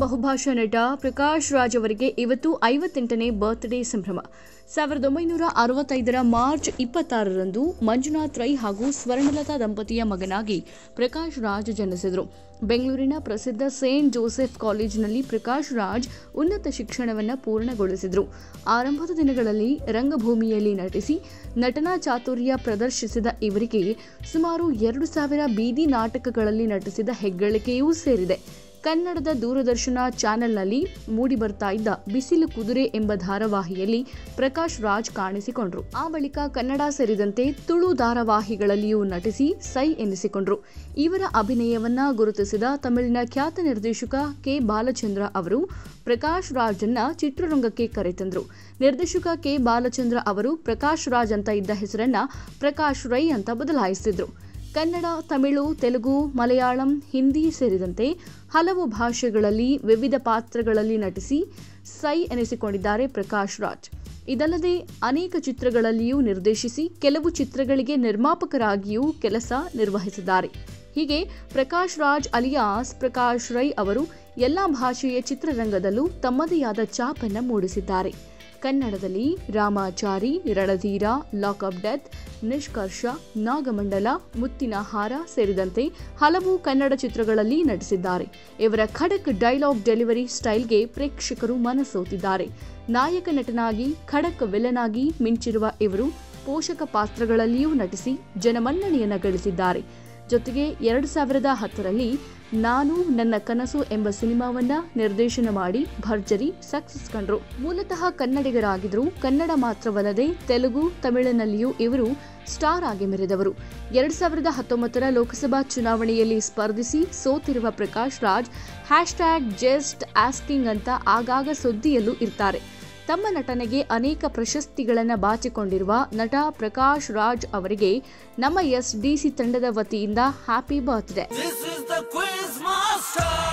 ಬಹುಭಾಷಾ ನಟ ಪ್ರಕಾಶ್ ರಾಜ್ ಅವರಿಗೆ ಇವತ್ತು ಐವತ್ತೆಂಟನೇ ಬರ್ತ್ಡೇ ಸಂಭ್ರಮ ಸಾವಿರದ ಒಂಬೈನೂರ ಅರವತ್ತೈದರ ಮಾರ್ಚ್ ಇಪ್ಪತ್ತಾರರಂದು ಮಂಜುನಾಥ್ ರೈ ಹಾಗೂ ಸ್ವರ್ಣಲತಾ ದಂಪತಿಯ ಮಗನಾಗಿ ಪ್ರಕಾಶ್ ರಾಜ್ ಜನಿಸಿದರು ಬೆಂಗಳೂರಿನ ಪ್ರಸಿದ್ಧ ಸೇಂಟ್ ಜೋಸೆಫ್ ಕಾಲೇಜಿನಲ್ಲಿ ಪ್ರಕಾಶ್ ರಾಜ್ ಉನ್ನತ ಶಿಕ್ಷಣವನ್ನು ಪೂರ್ಣಗೊಳಿಸಿದರು ಆರಂಭದ ದಿನಗಳಲ್ಲಿ ರಂಗಭೂಮಿಯಲ್ಲಿ ನಟಿಸಿ ನಟನಾ ಚಾತುರ್ಯ ಪ್ರದರ್ಶಿಸಿದ ಇವರಿಗೆ ಸುಮಾರು ಎರಡು ಸಾವಿರ ಬೀದಿ ನಾಟಕಗಳಲ್ಲಿ ನಟಿಸಿದ ಹೆಗ್ಗಳಿಕೆಯೂ ಸೇರಿದೆ ಕನ್ನಡದ ದೂರದರ್ಶನ ಚಾನೆಲ್ನಲ್ಲಿ ಮೂಡಿಬರ್ತಾ ಇದ್ದ ಬಿಸಿಲು ಕುದುರೆ ಎಂಬ ಧಾರಾವಾಹಿಯಲ್ಲಿ ಪ್ರಕಾಶ್ ರಾಜ್ ಕಾಣಿಸಿಕೊಂಡ್ರು ಆ ಬಳಿಕ ಕನ್ನಡ ಸೇರಿದಂತೆ ತುಳು ಧಾರಾವಾಹಿಗಳಲ್ಲಿಯೂ ನಟಿಸಿ ಸೈ ಎನಿಸಿಕೊಂಡ್ರು ಇವರ ಅಭಿನಯವನ್ನ ಗುರುತಿಸಿದ ತಮಿಳಿನ ಖ್ಯಾತ ನಿರ್ದೇಶಕ ಕೆ ಬಾಲಚಂದ್ರ ಅವರು ಪ್ರಕಾಶ್ ರಾಜನ್ನ ಚಿತ್ರರಂಗಕ್ಕೆ ಕರೆತಂದ್ರು ನಿರ್ದೇಶಕ ಕೆ ಬಾಲಚಂದ್ರ ಅವರು ಪ್ರಕಾಶ್ ರಾಜ್ ಅಂತ ಇದ್ದ ಹೆಸರನ್ನ ಪ್ರಕಾಶ್ ರೈ ಅಂತ ಬದಲಾಯಿಸಿದ್ರು ಕನ್ನಡ ತಮಿಳು ತೆಲುಗು ಮಲಯಾಳಂ ಹಿಂದಿ ಸೇರಿದಂತೆ ಹಲವು ಭಾಷೆಗಳಲ್ಲಿ ವಿವಿಧ ಪಾತ್ರಗಳಲ್ಲಿ ನಟಿಸಿ ಸೈ ಎನಿಸಿಕೊಂಡಿದ್ದಾರೆ ಪ್ರಕಾಶ್ ರಾಜ್ ಇದಲ್ಲದೆ ಅನೇಕ ಚಿತ್ರಗಳಲ್ಲಿಯೂ ನಿರ್ದೇಶಿಸಿ ಕೆಲವು ಚಿತ್ರಗಳಿಗೆ ನಿರ್ಮಾಪಕರಾಗಿಯೂ ಕೆಲಸ ನಿರ್ವಹಿಸಿದ್ದಾರೆ ಹೀಗೆ ಪ್ರಕಾಶ್ ರಾಜ್ ಅಲಿಯಾಸ್ ಪ್ರಕಾಶ್ ರೈ ಅವರು ಎಲ್ಲ ಭಾಷೆಯ ಚಿತ್ರರಂಗದಲ್ಲೂ ತಮ್ಮದೇ ಆದ ಛಾಪನ್ನು ಮೂಡಿಸಿದ್ದಾರೆ ಕನ್ನಡದಲ್ಲಿ ರಾಮಾಚಾರಿ ರಣಧೀರ ಲಾಕಪ್ ಡೆತ್ ನಿಷ್ಕರ್ಷ ನಾಗಮಂಡಲ ಮುತ್ತಿನ ಹಾರ ಸೇರಿದಂತೆ ಹಲವು ಕನ್ನಡ ಚಿತ್ರಗಳಲ್ಲಿ ನಟಿಸಿದ್ದಾರೆ ಇವರ ಖಡಕ್ ಡೈಲಾಗ್ ಡೆಲಿವರಿ ಸ್ಟೈಲ್ಗೆ ಪ್ರೇಕ್ಷಕರು ಮನಸೋತಿದ್ದಾರೆ ನಾಯಕ ನಟನಾಗಿ ಖಡಕ್ ವಿಲನ್ ಆಗಿ ಮಿಂಚಿರುವ ಇವರು ಪೋಷಕ ಪಾತ್ರಗಳಲ್ಲಿಯೂ ನಟಿಸಿ ಜನಮನ್ನಣೆಯನ್ನ ಗಳಿಸಿದ್ದಾರೆ ಜೊತೆಗೆ ಎರಡು ಸಾವಿರದ ಹತ್ತರಲ್ಲಿ ನಾನು ನನ್ನ ಕನಸು ಎಂಬ ಸಿನಿಮಾವನ್ನ ನಿರ್ದೇಶನ ಮಾಡಿ ಭರ್ಜರಿ ಸಕ್ಸಸ್ ಕಂಡ್ರು ಮೂಲತಃ ಕನ್ನಡಿಗರಾಗಿದ್ರು ಕನ್ನಡ ಮಾತ್ರವಲ್ಲದೆ ತೆಲುಗು ತಮಿಳಿನಲ್ಲಿಯೂ ಇವರು ಸ್ಟಾರ್ ಆಗಿ ಮೆರೆದವರು ಎರಡ್ ಸಾವಿರದ ಹತ್ತೊಂಬತ್ತರ ಲೋಕಸಭಾ ಚುನಾವಣೆಯಲ್ಲಿ ಸ್ಪರ್ಧಿಸಿ ಸೋತಿರುವ Prakash Raj hashtag just asking ಅಂತ ಆಗಾಗ ಸುದ್ದಿಯಲ್ಲೂ ಇರ್ತಾರೆ ತಮ್ಮ ನಟನೆಗೆ ಅನೇಕ ಪ್ರಶಸ್ತಿಗಳನ್ನು ಬಾಚಿಕೊಂಡಿರುವ ನಟ ಪ್ರಕಾಶ್ ರಾಜ್ ಅವರಿಗೆ ನಮ್ಮ ಎಸ್ ಡಿಸಿ ತಂಡದ ವತಿಯಿಂದ happy birthday This is the quiz master.